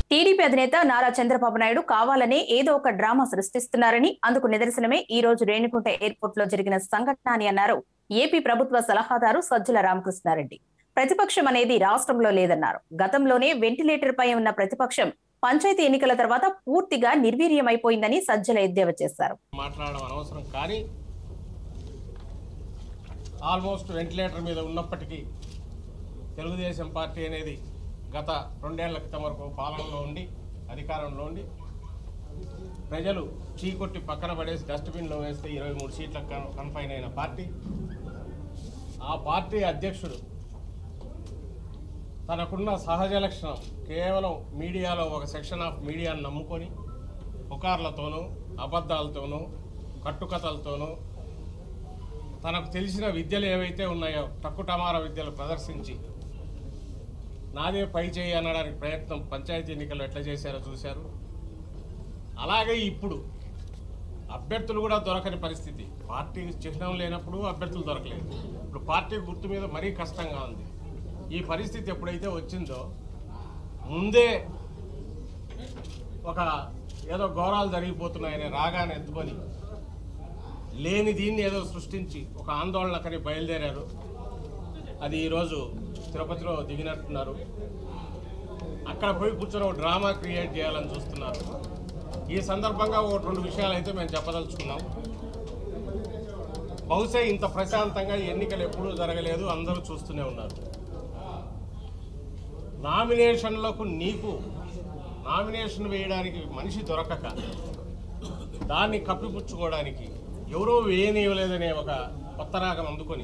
TDP అధినేత నారా చంద్రబాబు నాయుడు కావాలనే ఏదో ఒక డ్రామా సృష్టిస్తున్నారని అందుకు నిదర్శనమే ఈ రోజు రేణిగుంట ఎయిర్పోర్ట్ లో జరిగిన సంఘటన అని అన్నారు ఏపీ ప్రభుత్వ సలహాదారు సజ్జల రామకృష్ణారెడ్డి ప్రతిపక్షం అనేది రాష్ట్రంలో లేదన్నారు గతంలోనే వెంటిలేటర్ పై ఉన్న ప్రతిపక్షం పంచాయతీ ఎన్నికల తర్వాత పూర్తిగా నిర్వీర్యమైపోయిందని సజ్జల ఎద్దేవా చేశారు మాట్లాడడం అనవసరం కానీ ఆల్మోస్ట్ వెంటిలేటర్ మీద ఉన్నప్పటికీ తెలుగుదేశం పార్టీ అనేది గత రెండేళ్ల క్రితం వరకు పాలనలో ఉండి అధికారంలో ఉండి ప్రజలు చీకొట్టి పక్కన పడేసి డస్ట్బిన్లో వేస్తే ఇరవై మూడు సీట్లకు కన్- కన్ఫైన్ అయిన పార్టీ ఆ పార్టీ అధ్యక్షుడు తనకున్న సహజ లక్షణం కేవలం మీడియాలో ఒక సెక్షన్ ఆఫ్ మీడియాను నమ్ముకొని పుకార్లతోనూ అబద్ధాలతోనూ కట్టుకథలతోనూ తనకు తెలిసిన విద్యలు ఏవైతే ఉన్నాయో టక్కుటమార విద్యలు ప్రదర్శించి నాదే పై చేయి అనడానికి ప్రయత్నం పంచాయతీ ఎన్నికల్లో ఎట్లా చేశారో చూశారు అలాగే ఇప్పుడు అభ్యర్థులు కూడా దొరకని పరిస్థితి పార్టీ చిహ్నం లేనప్పుడు అభ్యర్థులు దొరకలేదు ఇప్పుడు పార్టీ గుర్తు మీద మరీ కష్టంగా ఉంది ఈ పరిస్థితి ఎప్పుడైతే వచ్చిందో ముందే ఒక ఏదో ఘోరాలు జరిగిపోతున్నాయనే రాగాన్ని ఎత్తుకొని లేని దీన్ని ఏదో సృష్టించి ఒక ఆందోళనకని బయలుదేరారు అది ఈరోజు తిరుపతిలో దిగినట్టున్నారు అక్కడ పోయి కూర్చొని ఒక డ్రామా క్రియేట్ చేయాలని చూస్తున్నారు ఈ సందర్భంగా ఒక రెండు విషయాలు అయితే మేము చెప్పదలుచుకున్నాం బహుశా ఇంత ప్రశాంతంగా ఎన్నికలు ఎప్పుడూ జరగలేదు అందరూ చూస్తూనే ఉన్నారు నామినేషన్లకు నీకు నామినేషన్ వేయడానికి మనిషి దొరకక దాన్ని కప్పిపుచ్చుకోవడానికి ఎవరో వేయనివ్వలేదనే ఒక కొత్త రాగం అందుకొని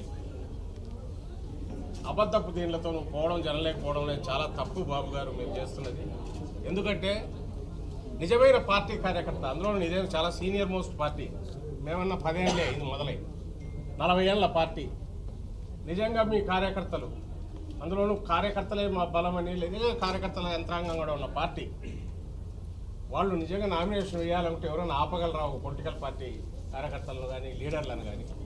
అబద్ధపు దీనిలతో నువ్వు పోవడం జరగలేకపోవడం అనేది చాలా తప్పు బాబు గారు మీరు చేస్తున్నది ఎందుకంటే నిజమైన పార్టీ కార్యకర్త అందులో నిజం చాలా సీనియర్ మోస్ట్ పార్టీ మేమన్నా పదేళ్ళే ఇది మొదలై నలభై ఏళ్ళ పార్టీ నిజంగా మీ కార్యకర్తలు అందులోనూ కార్యకర్తలే మా బలం అని నిజంగా కార్యకర్తల యంత్రాంగం కూడా ఉన్న పార్టీ వాళ్ళు నిజంగా నామినేషన్ వేయాలంటే ఎవరైనా ఆపగలరా ఒక పొలిటికల్ పార్టీ కార్యకర్తలను కానీ లీడర్లను కానీ